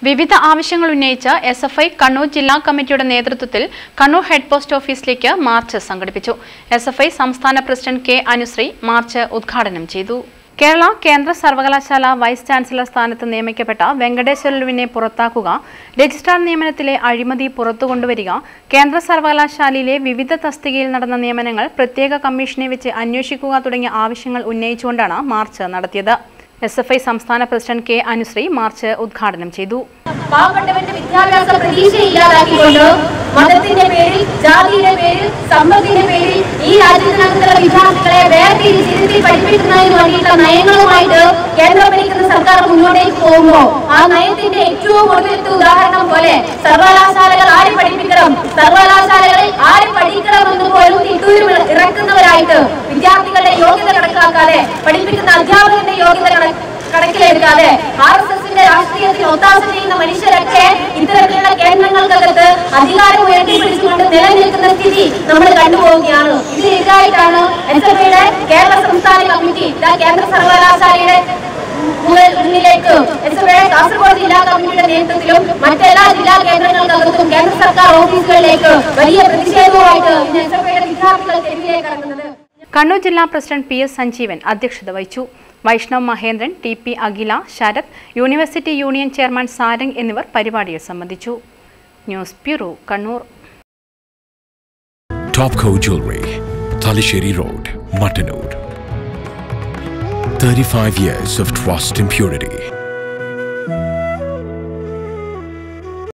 വിവിധ ആവശ്യങ്ങൾ ഉന്നയിച്ച് എസ് എഫ് ഐ കണ്ണൂർ ജില്ലാ കമ്മിറ്റിയുടെ നേതൃത്വത്തിൽ കണ്ണൂർ ഹെഡ് പോസ്റ്റ് ഓഫീസിലേക്ക് മാർച്ച് സംഘടിപ്പിച്ചു എസ് എഫ് ഐ സംസ്ഥാന പ്രസിഡന്റ് കെ അനുശ്രീ മാർച്ച് ഉദ്ഘാടനം ചെയ്തു കേരള കേന്ദ്ര സർവകലാശാല വൈസ് ചാൻസലർ സ്ഥാനത്ത് നിയമിക്കപ്പെട്ട വെങ്കടേശ്വരലുവിനെ പുറത്താക്കുക രജിസ്ട്രാർ നിയമനത്തിലെ അഴിമതി പുറത്തുകൊണ്ടുവരിക കേന്ദ്ര സർവകലാശാലയിലെ വിവിധ തസ്തികയിൽ നടന്ന നിയമനങ്ങൾ പ്രത്യേക കമ്മീഷനെ വെച്ച് അന്വേഷിക്കുക തുടങ്ങിയ ആവശ്യങ്ങൾ ഉന്നയിച്ചുകൊണ്ടാണ് മാർച്ച് നടത്തിയത് എസ് എഫ് ഐ സംസ്ഥാന പ്രസിഡന്റ് കെ അനുശ്രീ മാർച്ച് ഉദ്ഘാടനം ചെയ്തു പാവപ്പെട്ടവന്റെ വിദ്യാഭ്യാസ പ്രതീക്ഷ ഇല്ലാതാക്കിക്കൊണ്ട് മതത്തിന്റെ പേരിൽ ജാതിയുടെ പേരിൽ സമ്പത്തിന്റെ പേരിൽ ഈ രാജ്യത്തിനകത്തുള്ള വിദ്യാർത്ഥികളെ വേർതിരിച്ചിരുത്തി പഠിപ്പിക്കുന്നതിന് വേണ്ടിയിട്ടുള്ള നയങ്ങളുമായിട്ട് കേന്ദ്രം ഭരിക്കുന്ന സർക്കാർ മുന്നോട്ടേക്ക് പോകുമ്പോൾ ആ നയത്തിന്റെ ഏറ്റവും ഒടുവിലത്തെ ഉദാഹരണം പോലെ സർവകലാശാലകൾ ആര് പഠിപ്പിക്കണം സർവകലാശാലകളിൽ ആര് പഠിക്കണം എന്ന് പോലും തിട്ടൂരിൽ ഇറക്കുന്നവരായിട്ട് വിദ്യാർത്ഥികളുടെ യോഗ്യത കണക്കാക്കാതെ പഠിപ്പിക്കുന്ന അധ്യാപകന്റെ യോഗ്യത കണക്ക് കണക്കിലെടുക്കാതെ ആർ എസ് എസിന്റെ രാഷ്ട്രീയത്തിൽ ഒത്താശ ചെയ്യുന്ന മനുഷ്യരൊക്കെ ഇത്തരത്തിലുള്ള കേന്ദ്രങ്ങൾക്കകത്ത് അധികാരം ഉയർത്തിപ്പിടിച്ചുകൊണ്ട് നിലനിൽക്കുന്ന സ്ഥിതി നമ്മൾ കണ്ടുപോവുകയാണ് ഇതിനെതിരായിട്ടാണ് എസ് എഫ് ഐയുടെ കേരള സംസ്ഥാന കമ്മിറ്റി ഇതാ കേന്ദ്ര സർവകലാശാലയുടെ മുതൽ മുന്നിലേക്ക് എസ് എഫ് ഐയുടെ കാസർഗോഡ് ജില്ലാ കമ്മിറ്റിയുടെ നേതൃത്വത്തിലും മറ്റെല്ലാ ജില്ലാ കേന്ദ്രങ്ങൾക്കകത്തും കേന്ദ്ര സർക്കാർ ഓഫീസുകളിലേക്ക് വലിയ പ്രതിഷേധവുമായിട്ട് ഇന്ന് എസ് എഫ് ഐയുടെ വിദ്യാർത്ഥികൾ തെരുവിലേക്ക് ഇറങ്ങുന്നത് കണ്ണൂർ ജില്ലാ പ്രസിഡന്റ് പി എസ് സഞ്ജീവൻ അധ്യക്ഷത വഹിച്ചു Vaishnav Mahendran T P Akhila Sharath university union chairman Sarang എന്നിവർ പരിപാടിയിൽ സംബന്ധിച്ചു news bureau Kannur Topco Jewelry, Talisheri Road, Matanur. 35 years of trust and purity.